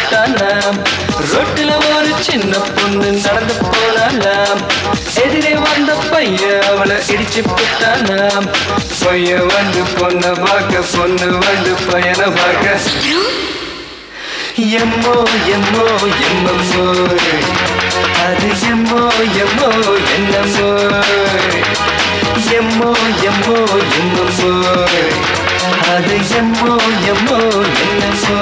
புட்டானாம் ரொட்டில ஒரு சின்ன பொண்ணு நடந்து போனாலாம் எதிரே வந்த பையன் அவளை இடிச்சு புட்டானாம் பையன் வந்து பொண்ணை பார்க்க பொண்ணு வந்து பையனை பார்க்க எம்மோ எம்மோ எம்மம்மோ அது எம்மோ எம்மோ என்னம்மோ எம்மோ எம்மோ எம்மம்மோ அது எம்மோ எம்மோ என்னம்மோ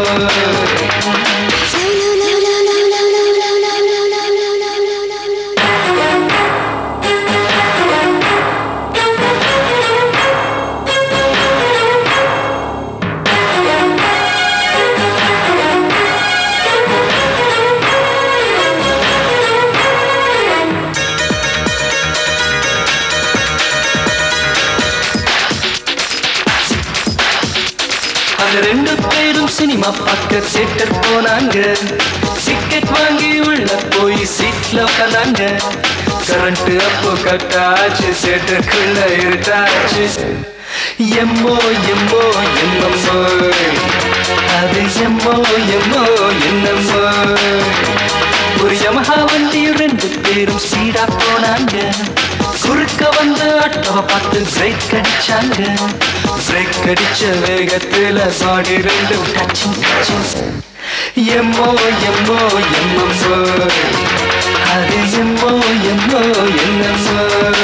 அந்த ரெண்டு பேரும் சினிமா பார்க்க தியேட்டர் போனாங்க டிக்கெட் வாங்கி உள்ள போய் சீட்ல உட்காந்தாங்க கரண்ட் அப்போ கட்டாச்சு தியேட்டருக்குள்ள இருட்டாச்சு எம்மோ எம்மோ என்னம்மோ அது எம்மோ எம்மோ என்னம்மோ ஒரு யமஹா வண்டி ரெண்டு பேரும் ஸ்பீடா போனாங்க குறுக்க வந்த ஆட்டோவை பார்த்து பிரேக் அடிச்சாங்க பிரேக் அடிச்ச வேகத்துல பாடி ரெண்டும் டச்சிங் டச்சிங் எம்மோ எம்மோ எம்மம்மோ அது எம்மோ எம்மோ என்னம்மோ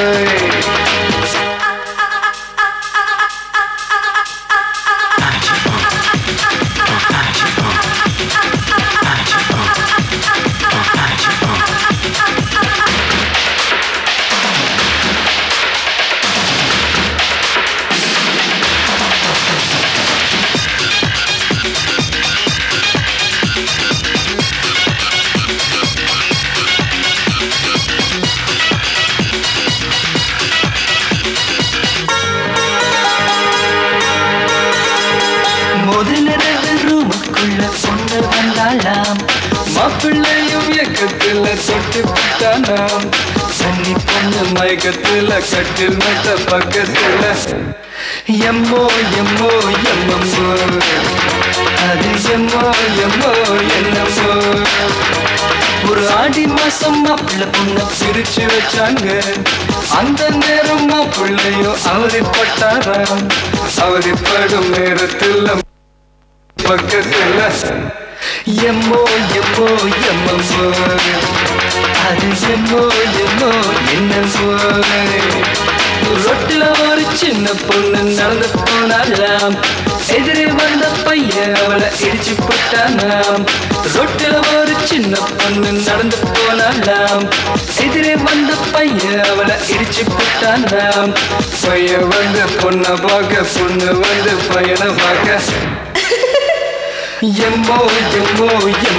முதலிரவு ரூமுக்குள்ள பொண்ணு வந்தாளாம் மாப்பிள்ளையும் இயக்கத்துல தொட்டு விட்டானாம் சன்னி பொண்ணு மயக்கத்துல கட்டில் மட்ட பக்கத்துல எம்மோ எம்மோ எம்மம்மோ அது எம்மோ எம்மோ என்னம்மோ ஒரு ஆடி மாசம் மாப்பிள்ளை பொண்ண பிரிச்சு வச்சாங்க அந்த நேரம் மாப்பிள்ளையும் அவதிப்பட்டாராம் அவதிப்படும் நேரத்தில் பக்கத்துல எம்மோ எம்மோ எம்மம்மோ அது எம்மோ எம்மோ என்னம்மோ ரொட்டில ஒரு சின்ன பொண்ணு நடந்து போனாலாம் எதிரே வந்த பையன் அவளை இடிச்சு போட்டானாம் ரொட்டில ஒரு சின்ன பொண்ணு நடந்து போனாலாம் எதிரே வந்த பையன் அவளை இடிச்சு போட்டானாம் பையன் வந்து பொண்ணை பார்க்க பொண்ணு வந்து பையனை பார்க்க எம்மோ எம்மோ